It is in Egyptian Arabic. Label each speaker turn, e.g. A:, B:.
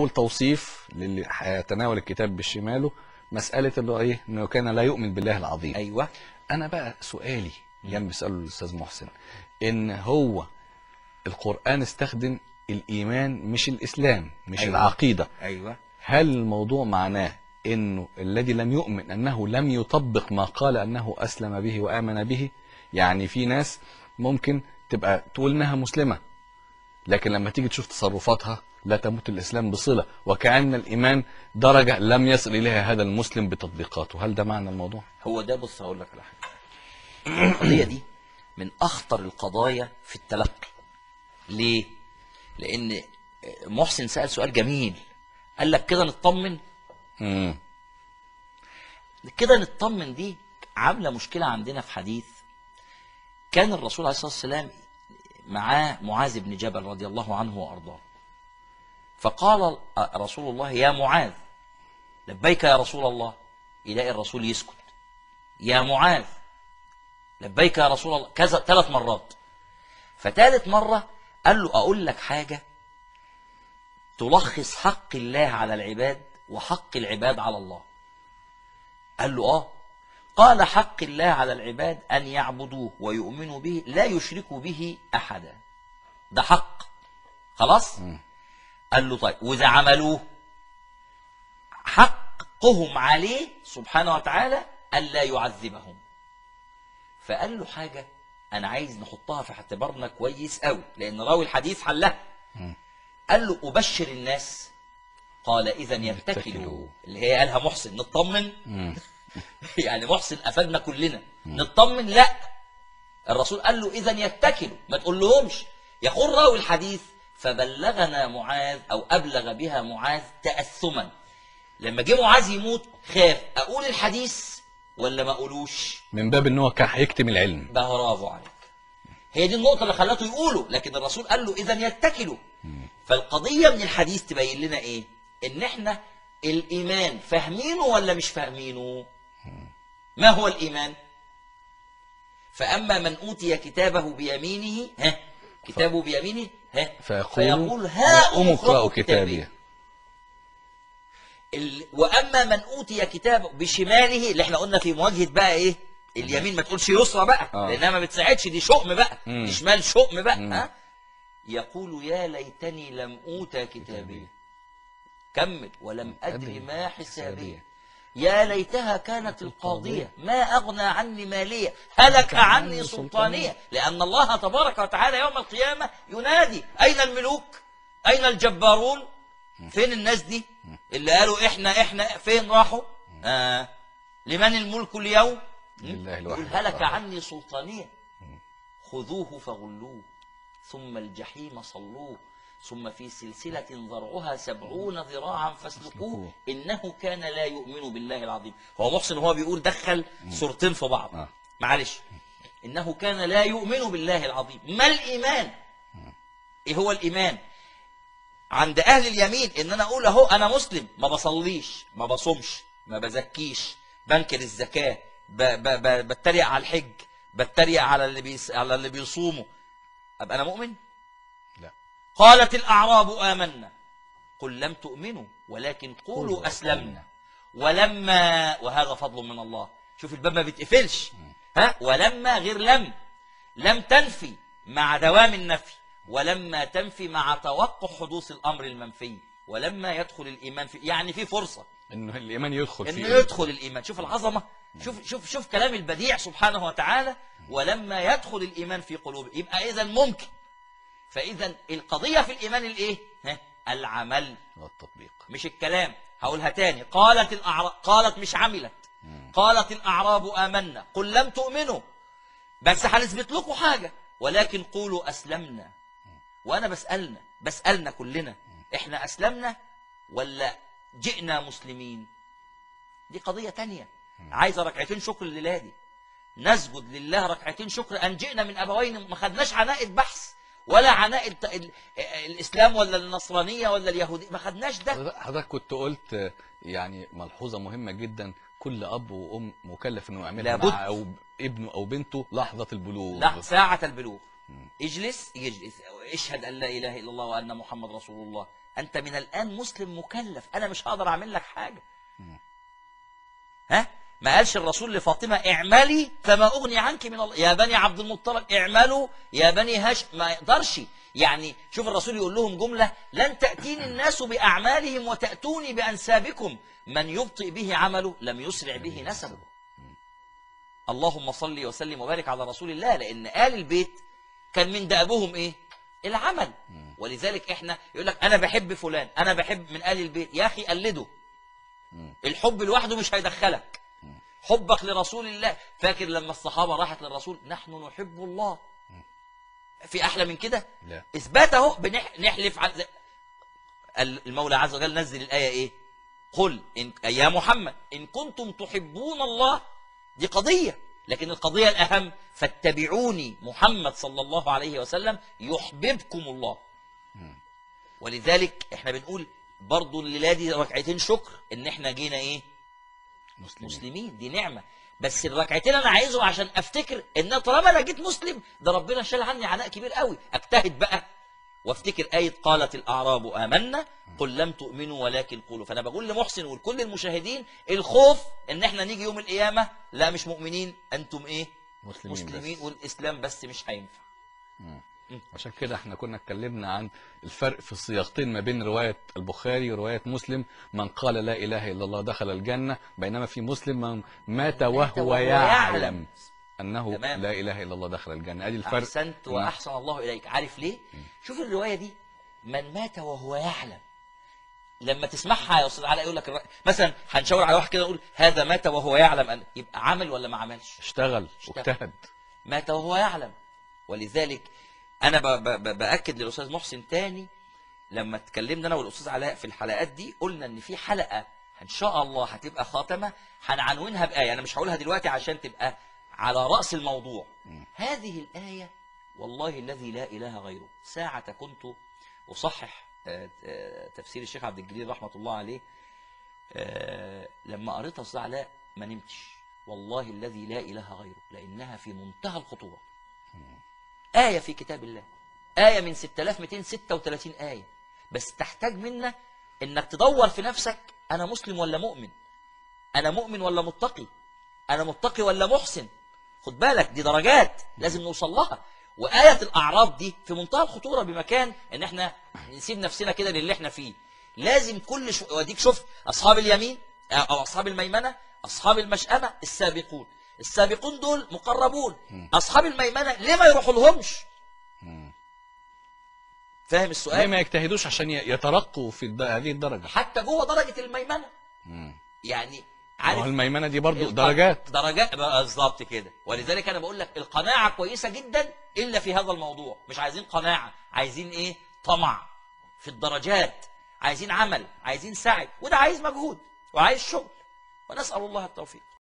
A: اول توصيف للي هيتناول الكتاب بشماله مساله اللي هو ايه انه كان لا يؤمن بالله العظيم
B: ايوه
A: انا بقى سؤالي جنب بيساله الاستاذ محسن ان هو القران استخدم الايمان مش الاسلام مش
B: أيوة.
A: أيوة. العقيده
B: ايوه
A: هل الموضوع معناه انه الذي لم يؤمن انه لم يطبق ما قال انه اسلم به وامن به يعني في ناس ممكن تبقى تقول انها مسلمه لكن لما تيجي تشوف تصرفاتها لا تمت الاسلام بصله وكان الايمان درجه لم يصل اليها هذا المسلم بتطبيقاته هل ده معنى الموضوع
B: هو ده بص هقول لك على حاجه القضيه دي من اخطر القضايا في التلقي ليه لان محسن سال سؤال جميل قال لك كده نطمن
A: امم
B: كده نطمن دي عامله مشكله عندنا في حديث كان الرسول عليه الصلاه والسلام معاه معاذ بن جبل رضي الله عنه وارضاه فقال رسول الله يا معاذ لبيك يا رسول الله يلاقي الرسول يسكت يا معاذ لبيك يا رسول الله كذا ثلاث مرات فتالت مرة قال له أقول لك حاجة تلخص حق الله على العباد وحق العباد على الله قال له آه قال حق الله على العباد أن يعبدوه ويؤمنوا به لا يشركوا به أحدا ده حق خلاص قال له طيب وإذا عملوه حقهم عليه سبحانه وتعالى ألا يعذبهم فقال له حاجة أنا عايز نحطها في اعتبارنا كويس قوي لأن راوي الحديث حلها قال له أبشر الناس قال إذا يتكلوا
A: يتكلوا.
B: اللي هي قالها محسن نطمن
A: امم
B: يعني محسن أفادنا كلنا نطمن لا الرسول قال له إذا يتكلوا ما تقول لهمش يقول راوي الحديث فبلغنا معاذ أو أبلغ بها معاذ تأثما لما جه معاذ يموت خاف أقول الحديث ولا ما أقولوش
A: من باب ان هو كان هيكتم العلم
B: برافو عليك هي دي النقطة اللي خلته يقوله لكن الرسول قال له إذا يتكلوا فالقضية من الحديث تبين لنا إيه إن إحنا الإيمان فاهمينه ولا مش فاهمينه ما هو الإيمان فأما من أوتي كتابه بيمينه ها كتابه بيمينه ها
A: فيقول
B: فيقول ها
A: قوموا اقرأوا كتابي
B: ال... واما من اوتي كتابه بشماله اللي احنا قلنا في مواجهه بقى ايه اليمين ما تقولش يسرى بقى
A: آه.
B: لانها ما بتساعدش دي شؤم بقى
A: مم.
B: دي شمال شؤم بقى
A: مم.
B: ها يقول يا ليتني لم اوتى كتابي كمل ولم ادري ما حسابيه يا ليتها كانت القاضية ما أغنى عني مالية هلك عني سلطانية لأن الله تبارك وتعالى يوم القيامة ينادي أين الملوك أين الجبارون فين الناس دي اللي قالوا إحنا إحنا فين راحوا آه لمن الملك اليوم
A: لله
B: يقول
A: الواحد
B: هلك
A: القهار.
B: عني سلطانية خذوه فغلوه ثم الجحيم صلوه ثم في سلسلة ذرعها سبعون ذراعا فاسلكوه
A: فاسلكوه.
B: إنه كان لا يؤمن بالله العظيم هو محسن هو بيقول دخل صورتين في بعض
A: آه.
B: معلش إنه كان لا يؤمن بالله العظيم ما الإيمان إيه هو الإيمان عند أهل اليمين إن أنا أقول أهو أنا مسلم ما بصليش ما بصومش ما بزكيش بنكر الزكاة ب ب ب بتريق على الحج بتريق على اللي بيس على اللي بيصوموا أبقى أنا مؤمن
A: لا
B: قالت الأعراب آمنا قل لم تؤمنوا ولكن قولوا
A: قولوا
B: أسلمنا ولما وهذا فضل من الله شوف الباب ما بيتقفلش ها ولما غير لم لم تنفي مع دوام النفي ولما تنفي مع توقع حدوث الأمر المنفي ولما يدخل الإيمان في يعني في فرصة
A: انه الايمان يدخل
B: انه
A: فيه
B: يدخل الايمان شوف العظمه شوف شوف شوف كلام البديع سبحانه وتعالى ولما يدخل الايمان في قلوب يبقى اذا ممكن فاذا القضيه في الايمان الايه ها العمل
A: والتطبيق
B: مش الكلام هقولها تاني قالت الاعراب قالت مش عملت قالت الاعراب امنا قل لم تؤمنوا بس هنثبت لكم حاجه ولكن قولوا اسلمنا وانا بسالنا بسالنا كلنا احنا اسلمنا ولا جئنا مسلمين دي قضيه تانية عايزه ركعتين شكر لله دي نسجد لله ركعتين شكر ان جئنا من ابوين ما خدناش عناء البحث ولا عناء الت... ال... الاسلام ولا النصرانيه ولا اليهوديه ما خدناش ده
A: حضرتك- حضرتك كنت قلت آه، يعني ملحوظه مهمه جدا كل اب وام مكلف انه يعملها
B: لابد.
A: مع أو ابنه او بنته لحظه البلوغ
B: لا ساعة البلوغ اجلس يجلس اشهد أن لا إله إلا الله وأن محمد رسول الله انت من الان مسلم مكلف انا مش هقدر اعمل لك حاجه
A: مم.
B: ها ما قالش الرسول لفاطمه اعملي فما اغني عنك من الله يا بني عبد المطلب اعملوا يا بني هاشم ما يقدرش يعني شوف الرسول يقول لهم جمله لن تاتيني الناس باعمالهم وتاتوني بانسابكم من يبطئ به عمله لم يسرع به نسبه اللهم صل وسلم وبارك على رسول الله لان آل البيت كان من دأبهم ايه العمل
A: مم.
B: ولذلك احنا يقول لك انا بحب فلان انا بحب من آل البيت يا اخي قلده
A: مم.
B: الحب لوحده مش هيدخلك
A: مم.
B: حبك لرسول الله فاكر لما الصحابة راحت للرسول نحن نحب الله
A: مم.
B: في احلى من كده
A: لا
B: اثبات اهو بنح- نحلف عن زي- ال- المولى عز وجل نزل الايه ايه قل إن يا محمد ان كنتم تحبون الله دي قضيه لكن القضيه الاهم فاتبعوني محمد صلى الله عليه وسلم يحببكم الله
A: مم.
B: ولذلك احنا بنقول برضو الليله دي ركعتين شكر ان احنا جينا ايه
A: مسلمين
B: مسلمين دي نعمه بس الركعتين انا عايزهم عشان افتكر ان طالما انا جيت مسلم ده ربنا شال عني عناء كبير قوي اجتهد بقى وافتكر آية قالت الأعراب آمنا قل لم تؤمنوا ولكن قولوا فأنا بقول لمحسن ولكل المشاهدين الخوف إن إحنا نيجي يوم القيامة لا مش مؤمنين أنتم إيه
A: مسلمين,
B: مسلمين
A: بس.
B: والإسلام بس مش هينفع
A: مم.
B: مم.
A: عشان كده احنا كنا اتكلمنا عن الفرق في السياقتين ما بين رواية البخاري ورواية مسلم من قال لا إله إلا الله دخل الجنة بينما في مسلم من مات وهو
B: وهو
A: يعلم
B: يعلم.
A: أنه
B: تمام.
A: لا إله إلا الله دخل الجنة أدي الفرق
B: أحسنت
A: مم.
B: وأحسن الله إليك عارف ليه
A: مم.
B: شوف الرواية دي من مات وهو يعلم لما تسمعها يا أستاذ علاء يقول لك الر- مثلا هنشاور على واحد كده نقول هذا مات وهو يعلم أن يبقى عمل ولا ما عملش
A: اشتغل
B: اشتغل.
A: واجتهد
B: مات وهو يعلم ولذلك انا ب ب ب باكد للاستاذ محسن تاني لما اتكلمنا انا والاستاذ علاء في الحلقات دي قلنا ان في حلقه ان شاء الله هتبقى خاتمه هنعنونها بايه انا مش هقولها دلوقتي عشان تبقى على راس الموضوع
A: مم.
B: هذه الايه والله الذي لا اله غيره ساعه كنت اصحح آه، آه، تفسير الشيخ عبد الجليل رحمه الله عليه آه، لما قريتها استاذ علاء ما نمتش والله الذي لا اله غيره لانها في منتهى الخطوره آية في كتاب الله آية من 6236 آية بس تحتاج منا إنك تدور في نفسك أنا مسلم ولا مؤمن أنا مؤمن ولا متقي أنا متقي ولا محسن خد بالك دي درجات لازم نوصل لها وآية الأعراض دي في منتهى الخطورة بمكان إن إحنا نسيب نفسنا كده للي إحنا فيه لازم كل شو... وديك شوف أصحاب اليمين أو أصحاب الميمنة أصحاب المشأمة السابقون السابقون دول مقربون
A: مم.
B: أصحاب الميمنة ليه ما يروحوا لهمش
A: مم.
B: فاهم
A: ليه
B: السؤال
A: ما يجتهدوش عشان ي- يترقوا في الد- هذه الدرجة
B: حتى جوه درجة الميمنة
A: مم.
B: يعني
A: ما هو
B: عارف
A: الميمنة دي برضو
B: الق-
A: درجات
B: درجات بقى بالظبط كده ولذلك انا بقول لك القناعه كويسه جدا الا في هذا الموضوع مش عايزين قناعه عايزين ايه طمع في الدرجات عايزين عمل عايزين سعي وده عايز مجهود وعايز شغل ونسال الله التوفيق